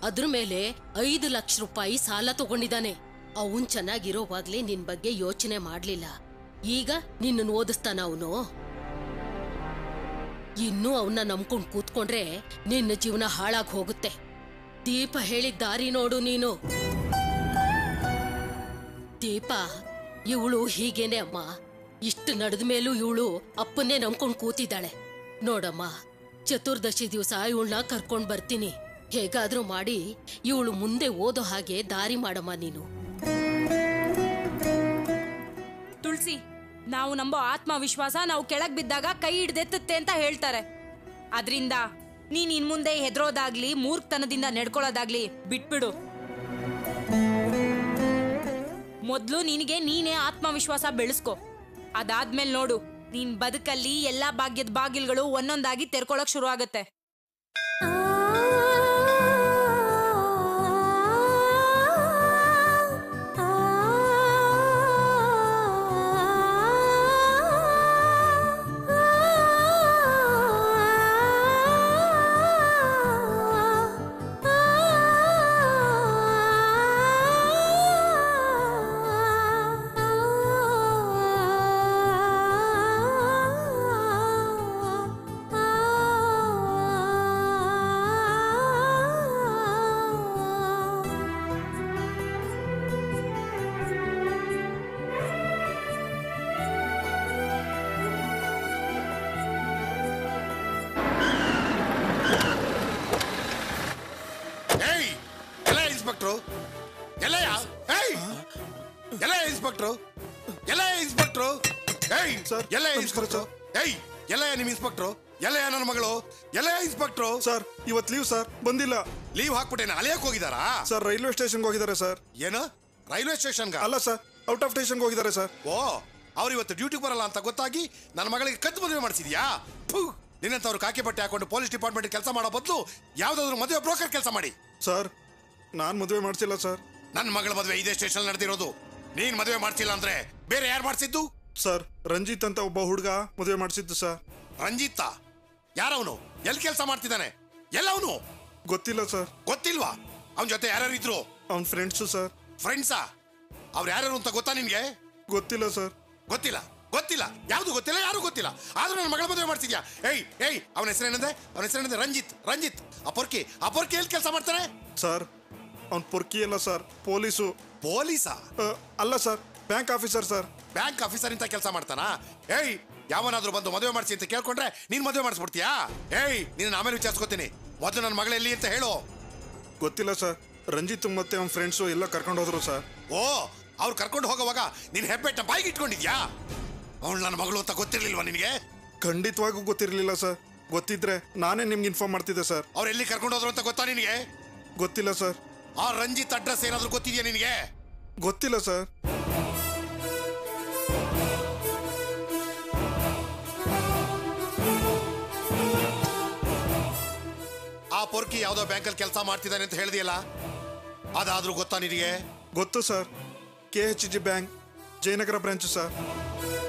ಅದ್ರ ಮೇಲೆ ಐದು ಲಕ್ಷ ರೂಪಾಯಿ ಸಾಲ ತಗೊಂಡಿದ್ದಾನೆ ಅವನ್ ಚೆನ್ನಾಗಿರೋವಾಗ್ಲೇ ನಿನ್ ಬಗ್ಗೆ ಯೋಚನೆ ಮಾಡ್ಲಿಲ್ಲ ಈಗ ನಿನ್ನ ಓದಿಸ್ತಾನ ಅವನು ಇನ್ನೂ ಅವನ್ನ ನಂಬ್ಕೊಂಡ್ ಕೂತ್ಕೊಂಡ್ರೆ ನಿನ್ನ ಜೀವನ ಹಾಳಾಗ್ ಹೋಗುತ್ತೆ ದೀಪ ಹೇಳಿದ ದಾರಿ ನೋಡು ನೀನು ದೀಪ ಇವಳು ಹೀಗೇನೆ ಅಮ್ಮ ಇಷ್ಟು ನಡೆದ ಮೇಲೂ ಇವಳು ಅಪ್ಪನ್ನೇ ನಂಬ್ಕೊಂಡ್ ಕೂತಿದ್ದಾಳೆ ನೋಡಮ್ಮ ಚತುರ್ದಶಿ ದಿವಸ ಇವಳನ್ನ ಕರ್ಕೊಂಡ್ ಬರ್ತೀನಿ ಹೇಗಾದ್ರೂ ಮಾಡಿ ಇವಳು ಮುಂದೆ ಓದೋ ಹಾಗೆ ದಾರಿ ಮಾಡಮ್ಮ ನೀನು ತುಳಸಿ ನಾವು ನಂಬೋ ಆತ್ಮವಿಶ್ವಾಸ ನಾವು ಕೆಳಗ್ ಬಿದ್ದಾಗ ಕೈ ಹಿಡ್ದೆತ್ತುತ್ತೆ ಅಂತ ಹೇಳ್ತಾರೆ ಅದ್ರಿಂದ ನೀನ್ ಇನ್ ಮುಂದೆ ಹೆದರೋದಾಗ್ಲಿ ಮೂರ್ಖತನದಿಂದ ನಡ್ಕೊಳ್ಳೋದಾಗ್ಲಿ ಬಿಟ್ಬಿಡು ಮೊದ್ಲು ನಿನಗೆ ನೀನೇ ಆತ್ಮವಿಶ್ವಾಸ ಬೆಳೆಸ್ಕೊ ಅದಾದ್ಮೇಲೆ ನೋಡು ನೀನ್ ಬದುಕಲ್ಲಿ ಎಲ್ಲಾ ಭಾಗ್ಯದ ಬಾಗಿಲ್ಗಳು ಒಂದೊಂದಾಗಿ ತೆರ್ಕೊಳಕ್ ಶುರು ಆಗತ್ತೆ ಏಯ್ ಎಲ್ಲ ಇನ್ಸ್ಪೆಕ್ಟ್ರು ಎಲ್ಲಯ್ಯ ಏಯ್ ಎಲ್ಲ ಇನ್ಸ್ಪೆಕ್ಟ್ರು ಎಲ್ಲ ಇನ್ಸ್ಪೆಕ್ಟ್ರು ಏಯ್ ಸರ್, ಎಲ್ಲ ನಮಸ್ಕಾರ, ಇನ್ಸ್ಪೆಕ್ಟ್ರು ಏಯ್ ಎಲ್ಲಯ್ಯ ನಿಮ್ಮ ಇನ್ಸ್ಪೆಕ್ಟ್ರು ಎಲ್ಲಯ್ಯ ನನ್ನ ಮಗಳು ಎಲ್ಲ ಇನ್ಸ್ಪೆಕ್ಟ್ರು ಸರ್ ಇವತ್ತು ಲೀವ್ ಸರ್ ಬಂದಿಲ್ಲ ಲೀವ್ ಹಾಕ್ಬಿಟ್ಟೇನ ಅಲಿಯಕ್ ಹೋಗಿದಾರಾ ಸರ್ ರೈಲ್ವೆ ಸ್ಟೇಷನ್ಗೆ ಹೋಗಿದ್ದಾರೆ ಸರ್ ಏನು ರೈಲ್ವೆ ಸ್ಟೇಷನ್ಗ ಅಲ್ಲ ಸರ್ ಔಟ್ ಆಫ್ ಸ್ಟೇಷನ್ಗೆ ಹೋಗಿದ್ದಾರೆ ಸರ್ ಓ ಅವ್ರು ಇವತ್ತು ಡ್ಯೂಟಿಗೆ ಬರಲ್ಲ ಅಂತ ಗೊತ್ತಾಗಿ ನನ್ನ ಮಗಳಿಗೆ ಕತ್ತು ಮದುವೆ ಮಾಡಿಸಿದ್ಯಾ ಫು ನಿನ್ನಂತವ್ರು ಕಾಕಿ ಬಟ್ಟೆ ಹಾಕೊಂಡು ಪೊಲೀಸ್ ಡಿಪಾರ್ಟ್ಮೆಂಟ್ ಕೆಲಸ ಮಾಡೋ ಬದಲು ಯಾವ್ದಾದ್ರು ಮದುವೆ ಬ್ರೋಕರ್ ಕೆಲಸ ಮಾಡಿ ಸರ್ ನಾನು ಮದುವೆ ಮಾಡ್ಸಿಲ್ಲ ಸರ್ ನನ್ನ ಮಗಳ ಮದುವೆ ಇದೇ ಸ್ಟೇಷನ್ ನಡೆದಿರೋದು ನೀನ್ ಮದುವೆ ಮಾಡ್ಸಿಲ್ಲ ಅಂದ್ರೆ ಬೇರೆ ಯಾರು ಮಾಡ್ಸಿದ್ದು ಸರ್ ರಂಜಿತ್ ಅಂತ ಒಬ್ಬ ಹುಡುಗ ಮದುವೆ ಮಾಡಿಸಿದ್ದು ಸರ್ ರಂಜಿತ್ತ ಯಾರವನು ಎಲ್ಲಿ ಕೆಲಸ ಮಾಡ್ತಿದ್ದಾನೆ ಎಲ್ಲವನು ಗೊತ್ತಿಲ್ಲ ಸರ್ ಗೊತ್ತಿಲ್ವಾ ಅವನ ಜೊತೆ ಯಾರ್ಯಾರು ಇದ್ರು ಅವ್ನ ಫ್ರೆಂಡ್ಸು ಸರ್ ಫ್ರೆಂಡ್ಸಾ ಅವ್ರು ಯಾರ್ಯಾರು ಅಂತ ಗೊತ್ತಾ ನಿನ್ಗೆ ಗೊತ್ತಿಲ್ಲ ಸರ್ ಗೊತ್ತಿಲ್ಲ ಗೊತ್ತಿಲ್ಲ ಯಾವುದು ಗೊತ್ತಿಲ್ಲ ಯಾರು ಗೊತ್ತಿಲ್ಲ ಆದ್ರೂ ನನ್ನ ಮಗಳ ಮದುವೆ ಮಾಡ್ತಿದ್ಯಾ ಏಯ್ ಏಯ್ ಅವನ ಹೆಸರೇನಂದೆ ಅವನ ಹೆಸರೇನಂದೆ ರಂಜಿತ್ ರಂಜಿತ್ ಆ ಪೊರ್ಕಿ ಆ ಪೊರ್ಕಿ ಎಲ್ಲಿ ಕೆಲಸ ಮಾಡ್ತಾನೆ ಸರ್ ಅವ್ನ ಪೊರ್ಕಿ ಅಲ್ಲ ಸರ್ ಪೊಲೀಸು ಪೊಲೀಸಾ ಅ, ಅಲ್ಲ sir bank officer sir bank officer ಅಂತ ಕೆಲಸ ಮಾಡ್ತಾನಾ ಏಯ್ ಯಾವನಾದ್ರೂ ಬಂದು ಮದುವೆ ಮಾಡಿಸಿ ಅಂತ ಕೇಳ್ಕೊಂಡ್ರೆ ನೀನ್ ಮದುವೆ ಮಾಡಿಸ್ಬಿಡ್ತೀಯಾ ಏಯ್ ನೀನು ಆಮೇಲೆ ವಿಚಾರಿಸ್ಕೊತೀನಿ ಮೊದಲು ನನ್ನ ಮಗಳ ಎಲ್ಲಿ ಅಂತ ಹೇಳು ಗೊತ್ತಿಲ್ಲ ಸರ್ ರಂಜಿತ್ ಮತ್ತೆ ಅವ್ನ ಫ್ರೆಂಡ್ಸು ಎಲ್ಲ ಕರ್ಕೊಂಡು ಹೋದ್ರು ಸರ್ ಓ ಅವ್ರು ಕರ್ಕೊಂಡು ಹೋಗೋವಾಗ ನೀನ್ ಹೆಬ್ಬೆಟ್ಟ ಬಾಯಿಗೆ ಇಟ್ಕೊಂಡಿದ್ಯಾ ಅವಳು ನನ್ನ ಮಗಳು ಅಂತ ಗೊತ್ತಿರ್ಲಿಲ್ವಾ ನಿನಗೆ ಖಂಡಿತವಾಗೂ ಗೊತ್ತಿರಲಿಲ್ಲ ಸರ್ ಗೊತ್ತಿದ್ರೆ ನಾನೇ ನಿಮ್ಗೆ ಇನ್ಫಾರ್ಮ್ ಮಾಡ್ತಿದ್ದೆ ಸರ್ ಅವ್ರು ಎಲ್ಲಿ ಕರ್ಕೊಂಡು ಹೋದ್ರು ಅಂತ ಗೊತ್ತಾ ನಿನಗೆ ಗೊತ್ತಿಲ್ಲ ಸರ್ ಆ ರಂಜಿತ್ ಅಡ್ರೆಸ್ ಏನಾದ್ರೂ ಗೊತ್ತಿದ್ಯಾ ನಿನಗೆ ಗೊತ್ತಿಲ್ಲ ಸರ್ ಆ ಪೊರ್ಕಿ ಯಾವ್ದೋ ಬ್ಯಾಂಕಲ್ಲಿ ಕೆಲಸ ಮಾಡ್ತಿದ್ದಾನೆ ಅಂತ ಹೇಳಿದೆಯಲ್ಲ ಅದಾದ್ರೂ ಗೊತ್ತಾ ನಿನಗೆ ಗೊತ್ತು sir K H G bank Jayanagar branch sir